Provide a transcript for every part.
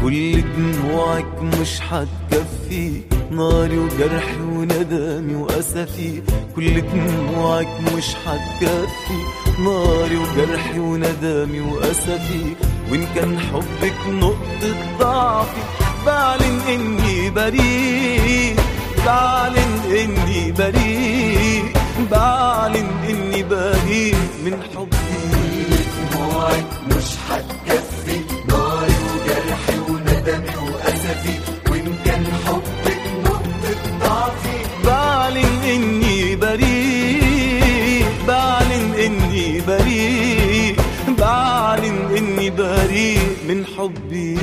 كل دموعك مش حتكفي ناري وجرحي وندمي وأسفي كل دموعك مش حتكفي ناري وجرحي وندمي وأسفي وإن كان حبك نقطة ضعفي بعلن إني بريء بعلن إني بريء بعلن إني بريء من حبي دموعك مش هتكفي ناري وجرحي وندمي وأسفي وإن كان حبك نقطة ضعفي بعلن إني بريء بعلن إني بريء بعلن إني بريء من حبي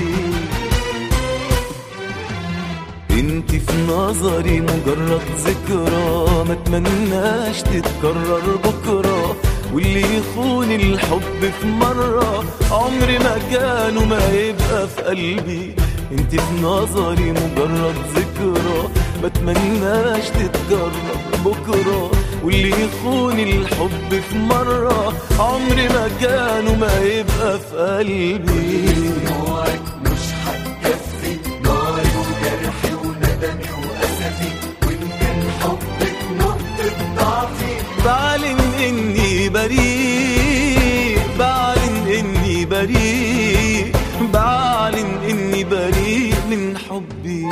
انت في نظري مجرد ذكرى ما اتمناش تتكرر بكرة واللي يخون الحب في مرة عمري ما كان وما يبقى في قلبي انت في نظري مجرد ذكرى ما اتمناش تتكرر بكرة واللي يخون الحب في مرة عمري ما كان وما يبقى في قلبي دموعك مش هتكفي ناري وجرحي وندمي وأسفي وإن كان حبك نقطة ضعفي بعلن اني بريء بعلن اني بريء بعلن اني بريء من حبي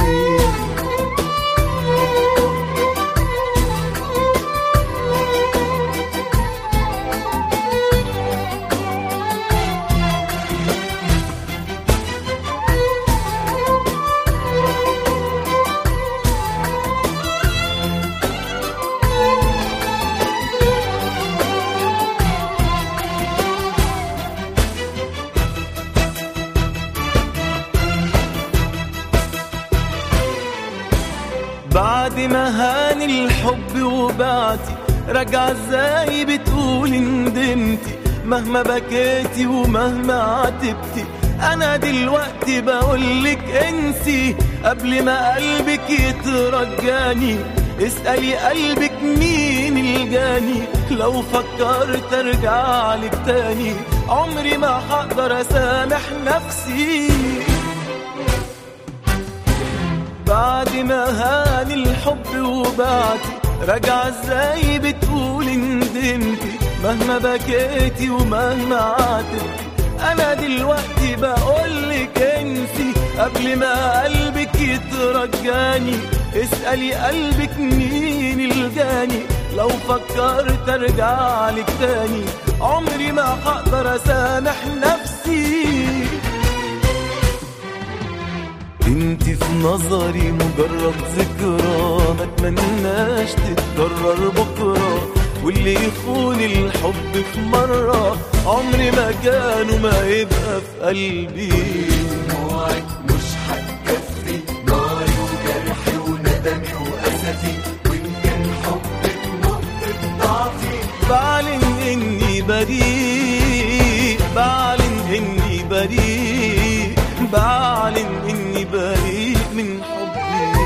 بعد ما هان الحب وبعتي رجع ازاي بتقول ندمتي مهما بكيتي ومهما عاتبتي انا دلوقتي بقولك انسي قبل ما قلبك يترجاني اسألي قلبك مين الجاني لو فكرت ارجع لك تاني عمري ما هقدر اسامح نفسي بعد ما هان الحب وبعتي رجع ازاي بتقول ندمتي مهما بكيتي ومهما عاتبتي انا دلوقتي بقولك انسي قبل ما قلبك يترجاني اسألي قلبك مين الجاني لو فكرت ارجع لك تاني عمري ما هقدر اسامح نفسي انت في نظري مجرد ذكرى ما اتمناش تتكرر بكرة واللي يخون الحب في مرة عمري ما كان وما يبقى في قلبي دموعك مش هتكفي ناري وجرحي وندمي وأسفي وإن كان حبك نقطة ضعفي بعلن اني بريء بعلن اني بريء بعلن اني بريء من حبي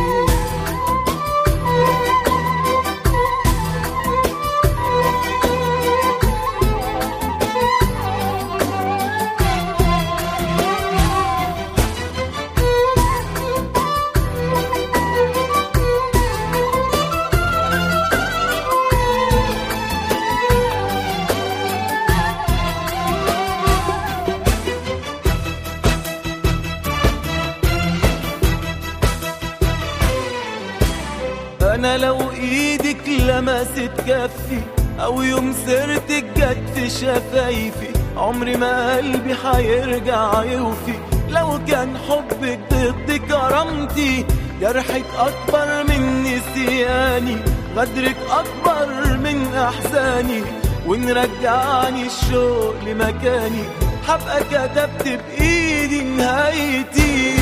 انا لو ايدك لمست كفي او يوم سرتك جت في شفايفي عمري ما قلبي هيرجع يوفي لو كان حبك ضد كرامتي جرحك اكبر من نسياني غدرك اكبر من احزاني وان رجعني الشوق لمكاني هبقى كتبت بايدي نهايتي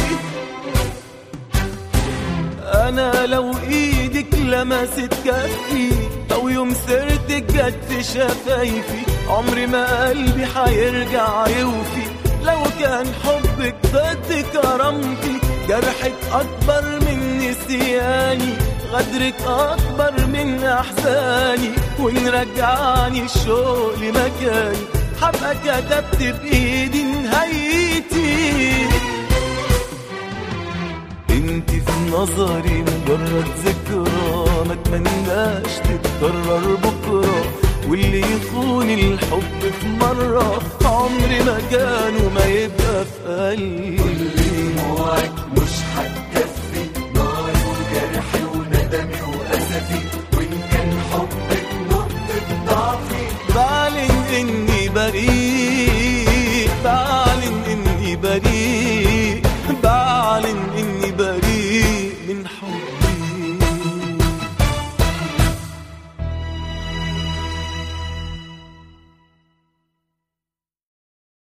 انا لو ايدك لمست كفي او يوم سرتك جت في شفايفي عمري ما قلبي هيرجع يوفي لو كان حبك ضد كرامتي جرحك اكبر من نسياني غدرك اكبر من احزاني وان رجعني الشوق لمكاني هبقى كتبت بايدي نهايتي انت في نظري مجرد ذكرى ما اتمناش تتكرر بكرة واللي يخون الحب في مرة عمري ما كان وما يبقى في قلبي دموعك مش هتكفي ناري وجرحي وندمي وأسفي وإن كان حبك نقطة ضعفي بعلن اني بريء بعلن اني بريء